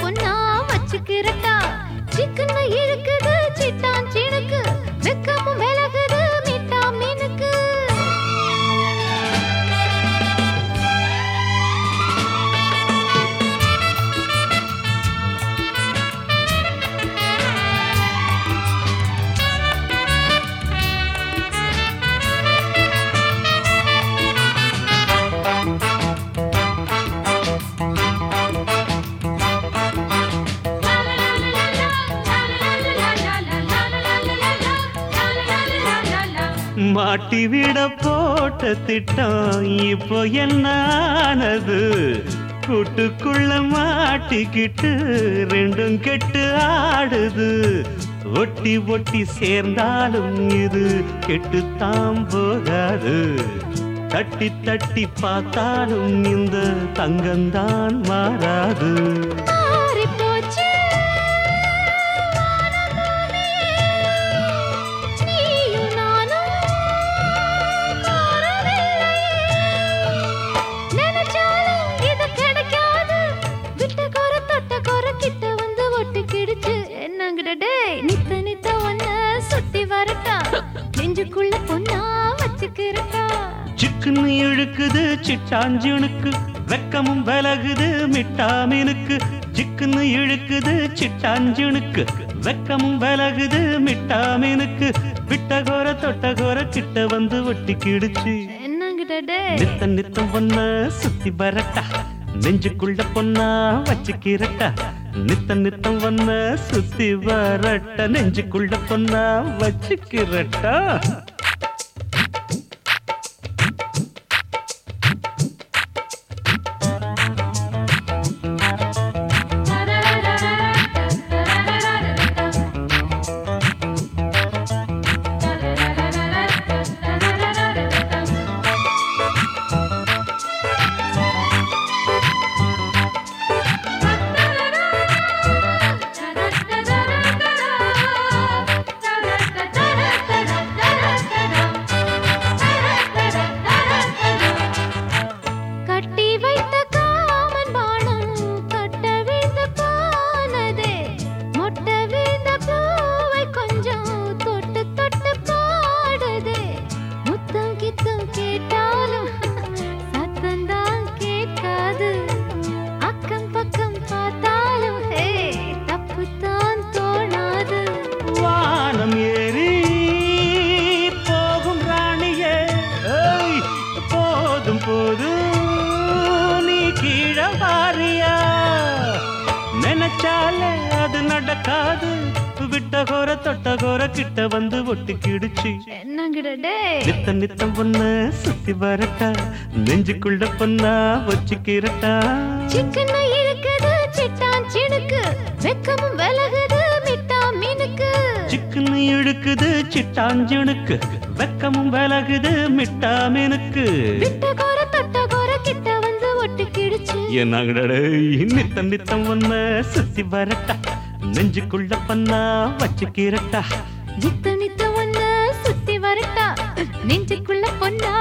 பொண்ணா வச்சுக்கிறட்டா சிக்கன இழுக்குது சிட்டான் சினுக்கு வெக்கமும் விலகுது மீட்டா மீனுக்கு மாட்டி விட போட்ட திட்டம் இப்போ என்ன ஆனது கூட்டுக்குள்ள மாட்டிக்கிட்டு ரெண்டும் கெட்டு ஆடுது ஒட்டி ஒட்டி சேர்ந்தாலும் இது கெட்டுத்தான் போகாது தட்டி தட்டி பார்த்தாலும் இந்த தங்கம்தான் மாறாது மாறிப் போச்சு நீயும் நானும் மாறவில்லையே. நினைச்சாலும் இது கிடைக்காது. விட்ட குறை, தொட்ட குறை, கிட்ட வந்து ஒட்டிக்கிடுச்சு. என்னங்கடா டேய், நித்த நித்த ஒன்ன சுத்தி வரட்டா நெஞ்சுக்குள்ள பொண்ணா வச்சுக்கிறட்டா சிக்குன்னு இழுக்குது சிட்டாஞ்சுனுக்கு வெக்கமும் விலகுது மிட்டாமீனுக்கு சிக்குன்னு இழுக்குது சிட்டாஞ்சுனுக்கு வெக்கமும் விலகுது மிட்டாமீனுக்கு விட்டகோர தொட்டகோர கிட்ட வந்து ஒட்டிக்கிடுச்சு என்னங்கடா டேய் நித்த நித்தம் பொண்ண சுத்தி வரட்டா நெஞ்சுக்குள்ள பொண்ணா வச்சுக்கிறட்டா நித்த நித்தம் பொண்ண சுத்தி வரட்ட நெஞ்சுக்குள்ள பொண்ணா வச்சுக்கிறட்டா கட்டி வைத்த காமன் பானம் கட்ட வீழ்ந்த பானதே மொட்ட வீழ்ந்த பூவை கொஞ்சம் தொட்டு தொட்டு பாடுதே முத்தம் கித்தம் கேட்டாலும் சத்தந்தான் கேட்காது அக்கம் பக்கம் பார்த்தாலும் ஹே தப்புத்தான் தோணாது வானம் ஏறி போகும் ராணியே ஏய், போதும் போதும் நீ கீழே வாரியா நினைச்சாலே அது நடக்காது விட்ட கோர தொட்ட கோர கிட்ட வந்து ஒட்டிக்கிடுச்சு என்னங்கடா டேய் நித்த நித்தம் பொண்ண சுத்தி வரட்டா நெஞ்சுக்குள்ள பொண்ணா வச்சுக்கிறட்டா சிக்கன இழுக்குது சிட்டான் சினுக்கு வெக்கமும் விலகுது மிட்டா மீனுக்கு சிக்குன்னு இழுக்குது சிட்டாஞ்சுனுக்கு வெக்கமும் விலகுது மிட்டாமீனுக்கு விட்ட கோர தொட்ட கோர கிட்ட வந்து ஒட்டிக்கிடுச்சு என்னங்கடே நித்தம் நித்தம் ஒன்ன சுத்தி வரட்டா நெஞ்சுக்குள்ள பண்ணா வச்சுக்கிறட்டா நித்த நித்த ஒன்ன சுத்தி வரட்டா நெஞ்சுக்குள்ள பொண்ணா